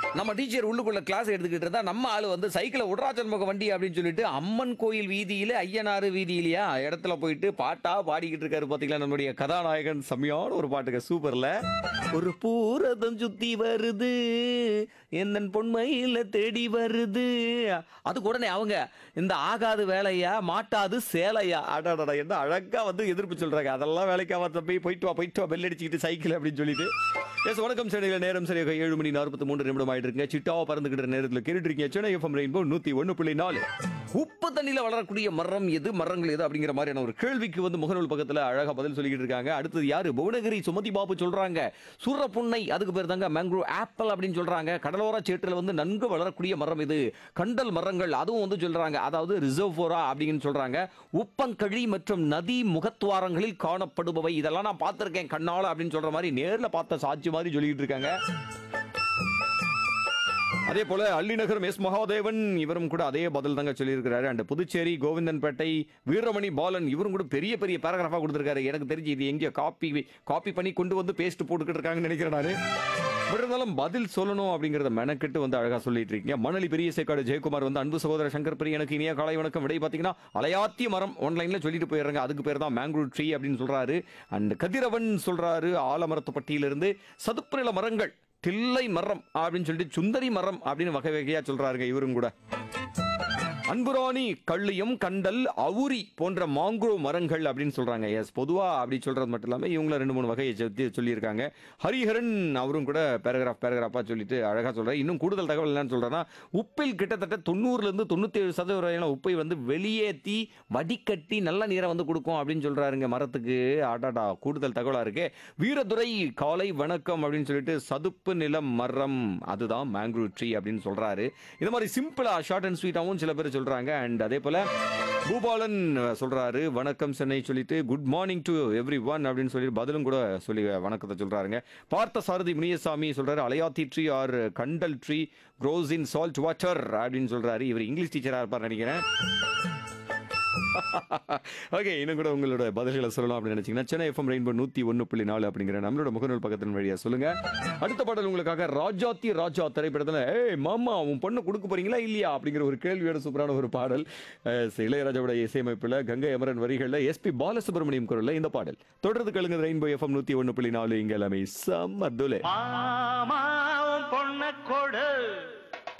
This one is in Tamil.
நம்ம டீச்சர் உள்ளுக்குள்ள கிளாஸ் எடுத்துக்கிட்டு இருந்தா நம்ம ஆளு வந்து சைக்கிளை உடராஜன் முக வண்டி அப்படின்னு சொல்லிட்டு அம்மன் கோயில் வீதியில ஐயனாறு வீதியிலயா இடத்துல போயிட்டு பாட்டா பாடிக்கிட்டு இருக்காரு பாத்தீங்களா நம்மளுடைய கதாநாயகன் செம்மையான ஒரு பாட்டுங்க சூப்பர்ல ஒரு பூரதம் சுத்தி வருது என்னன் பொன்மையில தேடி வருது அதுக்கு உடனே அவங்க இந்த ஆகாது வேலையா மாட்டாது சேலையா அடாடா என்ன அழகா வந்து எதிர்ப்பு சொல்றாங்க அதெல்லாம் வேலைக்காக தம்பி போயிட்டு வா போயிட்டு வா பெல் அடிச்சுக்கிட்டு சைக்கிள் அப்படின்னு சொல்லிட்டு எஸ் வணக்கம் சென்னையில் நேரம் சரியாக ஏழு மணி நாற்பத்தி மூன்று நிமிடம் ஆயிட்டு இருக்குங்க சிட்டாவா பறந்துகிட்ட நேரத்தில் கேட்டுட்டு இருக்கீங்க சென்னை எஃப்எம் ரெயின்போ நூத்தி ஒன்று புள்ளி நாலு உப்பு தண்ணியில் வளரக்கூடிய மரம் எது மரங்கள் எது அப்படிங்கிற மாதிரியான ஒரு கேள்விக்கு வந்து முகநூல் பக்கத்தில் அழகா பதில் சொல்லிக்கிட்டு இருக்காங்க அடுத்தது யாரு புவனகிரி சுமதி பாபு சொல்றாங்க சூர புன்னை அதுக்கு பேர் தாங்க மேங்க்ரோ ஆப்பிள் அப்படின்னு சொல்றாங்க கடலோர சேற்றில் வந்து நன்கு வளரக்கூடிய மரம் இது கண்டல் மரங்கள் அதுவும் வந்து சொல்றாங்க அதாவது ரிசர்வோரா அப்படின்னு சொல்றாங்க உப்பங்கழி மற்றும் நதி முகத்துவாரங்களில் காணப்படுபவை இதெல்லாம் நான் பார்த்திருக்கேன் கண்ணால அப்படின்னு சொல்ற மாதிரி நேர்ல பார்த்த சாட்சி மாதிரி சொல்லிட்டு இருக்காங்க அதே போல அள்ளிநகரம் எஸ் மகாதேவன் இவரும் கூட அதே பதில் தாங்க சொல்லியிருக்கிறாரு அண்ட் புதுச்சேரி கோவிந்தன்பேட்டை வீரமணி பாலன் இவரும் கூட பெரிய பெரிய பேராகிராஃபா கொடுத்திருக்காரு எனக்கு தெரிஞ்சு இது எங்கேயோ காப்பி காப்பி பண்ணி கொண்டு வந்து பேஸ்ட் போட்டுக்கிட்டு இருக்காங்கன்னு நினைக்கிறேன் நானு பட் இருந்தாலும் பதில் சொல்லணும் அப்படிங்கறத மெனக்கெட்டு வந்து அழகா சொல்லிட்டு இருக்கீங்க மணலி பெரிய சேக்காடு ஜெயக்குமார் வந்து அன்பு சகோதர சங்கர் பிரிய எனக்கு இனிய காலை வணக்கம் விடை பார்த்தீங்கன்னா அலையாத்திய மரம் ஆன்லைன்ல சொல்லிட்டு போயிடுறாங்க அதுக்கு பேர் தான் மேங்க்ரூவ் ட்ரீ அப்படின்னு சொல்றாரு அண்ட் கதிரவன் சொல்றாரு ஆலமரத்துப்பட்டியிலிருந்து சதுப்பு நில மரங்கள் தில்லை மரம் அப்படின்னு சொல்லிட்டு சுந்தரி மரம் அப்படின்னு வகை வகையா சொல்றாருங்க இவரும் கூட அன்புராணி கள்ளியம் கண்டல் அவுரி போன்ற மாங்க்ரோ மரங்கள் அப்படின்னு சொல்றாங்க எஸ் பொதுவா அப்படி சொல்றது மட்டும் இல்லாம இவங்கள ரெண்டு மூணு வகையை சேர்த்து சொல்லியிருக்காங்க ஹரிஹரன் அவரும் கூட பேராகிராஃப் பேராகிராஃபா சொல்லிட்டு அழகா சொல்றாரு இன்னும் கூடுதல் தகவல் என்னன்னு சொல்றேன்னா உப்பில் கிட்டத்தட்ட தொண்ணூறுல இருந்து தொண்ணூத்தி ஏழு சதவீதம் உப்பை வந்து வெளியேற்றி வடிகட்டி நல்ல நீரை வந்து கொடுக்கும் அப்படின்னு சொல்றாருங்க மரத்துக்கு ஆடாடா கூடுதல் தகவலா இருக்கு வீரதுரை காலை வணக்கம் அப்படின்னு சொல்லிட்டு சதுப்பு நிலம் மரம் அதுதான் மேங்க்ரூவ் ட்ரீ அப்படின்னு சொல்றாரு இந்த மாதிரி சிம்பிளா ஷார்ட் அண்ட் ஸ்வீட்டாவும் சில பேர் சொல்றாங்க அண்ட் அதே போல பூபாலன் சொல்றாரு வணக்கம் சென்னை சொல்லிட்டு good morning to everyone அப்படின்னு சொல்லி பதிலும் கூட சொல்லி வணக்கத்தை சொல்றாருங்க பார்த்த சாரதி முனியசாமி சொல்றாரு அலையாத்தி tree or kandal tree grows in salt water அப்படின்னு சொல்றாரு இவர் இங்கிலீஷ் டீச்சரா இருப்பார் நினைக்கிறேன் ஓகே இன்னும் கூட உங்களோட பதில்களை சொல்லலாம் அப்படின்னு நினைச்சீங்கன்னா சென்னை எஃப்எம் ரெயின்போ நூத்தி ஒன்று புள்ளி நாலு அப்படிங்கிற நம்மளோட முகநூல் பக்கத்தின் வழியா சொல்லுங்க அடுத்த பாடல் உங்களுக்காக ராஜாத்தி ராஜா திரைப்படத்துல ஏய் மாமா உன் பொண்ணு கொடுக்க போறீங்களா இல்லையா அப்படிங்கிற ஒரு கேள்வியோட சூப்பரான ஒரு பாடல் அஹ், இளையராஜாவோட இசையமைப்புல கங்கை அமரன் வரிகள்ல எஸ்பி பாலசுப்ரமணியம் குரல்ல இந்த பாடல் தொடர்ந்து கழுங்க ரெயின்போ எஃப்எம் நூத்தி ஒன்று புள்ளி நாலு இங்க எல்லாமே சம்மதுலே மாமாவும் பொண்ண கொடு